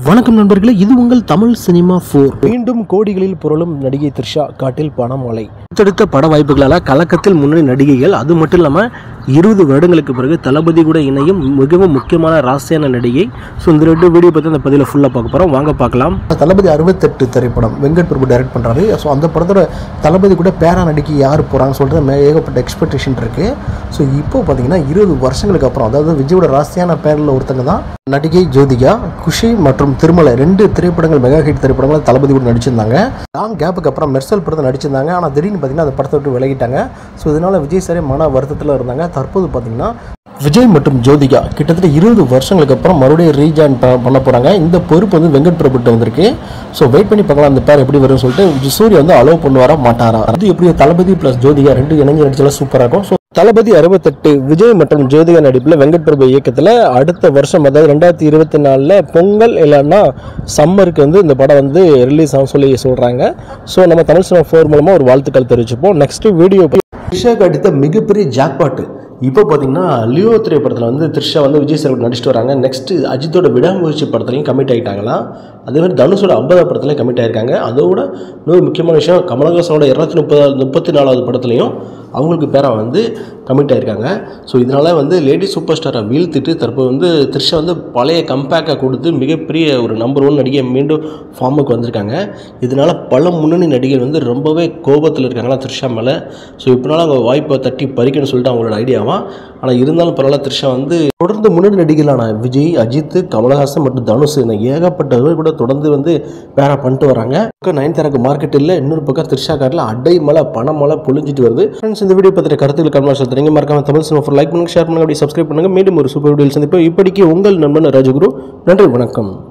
வணக்கம் நண்பர்களே இது உங்கள் தமிழ் சினிமா ஃபோர் மீண்டும் கோடிகளில் புரளும் நடிகை த்ரிஷா காட்டில் பணமழை அடுத்தடுத்த பட வாய்ப்புகளால் கலக்கத்தில் முன்னணி நடிகைகள் அது மட்டும் இல்லாமல் இருபது வருடங்களுக்கு பிறகு தளபதி கூட இணையும் மிகவும் முக்கியமான ராசியான நடிகை ஸோ இந்த ரெண்டு வீடியோ பற்றி அந்த பதிவில் ஃபுல்லாக பார்க்க போகிறோம் வாங்க பார்க்கலாம் தளபதி அறுபத்தெட்டு திரைப்படம் வெங்கட் பிரபு டைரக்ட் பண்ணுறாரு ஸோ அந்த படத்தோட தளபதி கூட பேரா நடிக்க யார் போகிறாங்கன்னு சொல்லிட்டு மே- ஏகப்பட்ட எக்ஸ்பெக்டேஷன் இருக்குது ஸோ இப்போ பார்த்தீங்கன்னா இருபது வருஷங்களுக்கு அப்புறம் அதாவது விஜயோட ராசியான பேரில் ஒருத்தங்க தான் நடிகை ஜோதிகா குஷி மற்றும் திருமலை ரெண்டு திரைப்படங்கள் மெகா ஹிட் திரைப்படங்கள் தளபதி கூட நடிச்சிருந்தாங்க லாங் கேப்புக்கு அப்புறம் மெர்சல் படத்தை நடிச்சிருந்தாங்க ஆனால் திடீர்னு பார்த்தீங்கன்னா அந்த படத்தை விட்டு விலகிட்டாங்க ஸோ இதனால விஜய் சாரே மன வருத்தத்தில் இருந்தாங்க தற்போது பார்த்தீங்கன்னா விஜய் மற்றும் ஜோதிகா கிட்டத்தட்ட இருபது வருஷங்களுக்கு அப்புறம் மறுபடியும் ரீஜாயின் பண்ண போகிறாங்க இந்த பொறுப்பு வந்து வெங்கட் பிரபுட்ட வந்திருக்கு ஸோ வெயிட் பண்ணி பார்க்கலாம் அந்த பேர் எப்படி வரும்னு சொல்லிட்டு சூர்யா வந்து அலோவ் பண்ணுவாரா மாட்டாரா அது எப்படி தளபதி ப்ளஸ் ஜோதிகா ரெண்டு இணைஞ்சு நடிச்சாலும் சூப்பராக இருக்கும் ஸோ தளபதி அறுபத்தெட்டு விஜய் மற்றும் ஜோதிகா நடிப்பில் வெங்கட் பிரபு இயக்கத்தில் அடுத்த வருஷம் அதாவது ரெண்டாயிரத்தி இருபத்தி நாலில் பொங்கல் இல்லைன்னா சம்மருக்கு வந்து இந்த படம் வந்து ரிலீஸ் ஆகும் சொல்லி சொல்கிறாங்க ஸோ நம்ம தமிழ் சினிமா ஃபோர் மூலமாக ஒரு வாழ்த்துக்கள் தெரிவிச்சுப்போம் நெக்ஸ்ட் வீடியோ த்ரிஷாக்கு அடித்த மிகப்பெரிய ஜாக்பாட்டு இப்போ பார்த்தீங்கன்னா லியோ திரைப்படத்தில் வந்து த்ரிஷா வந்து விஜய் சார் கூட நடிச்சிட்டு வராங்க நெக்ஸ்ட்டு அஜித்தோட விடாமுயற்சி படத்துலையும் கமிட் ஆகிட்டாங்களாம் அதே மாதிரி தனுஷோட ஐம்பதாம் படத்துலையும் கமிட் ஆயிருக்காங்க அதோட இன்னொரு முக்கியமான விஷயம் கமலஹாசனோட இரநூத்தி முப்பதாவது முப்பத்தி நாலாவது படத்துலையும் அவங்களுக்கு பேராக வந்து கமிட் ஆயிருக்காங்க ஸோ இதனால் வந்து லேடி சூப்பர் ஸ்டாரை வீழ்த்திட்டு தற்போது வந்து த்ரிஷா வந்து பழைய கம்பேக்கை கொடுத்து மிகப்பெரிய ஒரு நம்பர் ஒன் நடிகை மீண்டும் ஃபார்முக்கு வந்திருக்காங்க இதனால் பல முன்னணி நடிகர் வந்து ரொம்பவே கோபத்தில் இருக்காங்களா த்ரிஷா மேலே ஸோ இப்போனாலும் அவங்க வாய்ப்பை தட்டி பறிக்கணும்னு சொல்லிட்டு அவங்களோட ஐடியாவா ஆனால் இருந்தாலும் பரவாயில்ல த்ரிஷா வந்து தொடர்ந்து முன்னணி நடிகர்களான விஜய் அஜித் கமலஹாசன் மற்றும் தனுஷ் என ஏகப்பட்டவர் கூட தொடர்ந்து வந்து பேரா பண்ணிட்டு வராங்க பக்கம் நயன்தாராக்கு மார்க்கெட் இல்லை இன்னொரு பக்கம் த்ரிஷா காரில் அடை மலை பண மலை பொழிஞ்சிட்டு வருது ஃப்ரெண்ட்ஸ் இந்த வீடியோ பற்றின கருத்துக்கள் கமெண்ட் சொல்றீங்க மறக்காம தமிழ் சினிமா லைக் பண்ணுங்க ஷேர் பண்ணுங்க அப்படி சப்ஸ்கிரைப் பண்ணுங்க மீண்டும் ஒரு சூப்பர் வீடியோ சந்திப்போம் இப்படிக்கு உங்கள் நண்பன் ராஜகுரு நன்றி வணக்கம்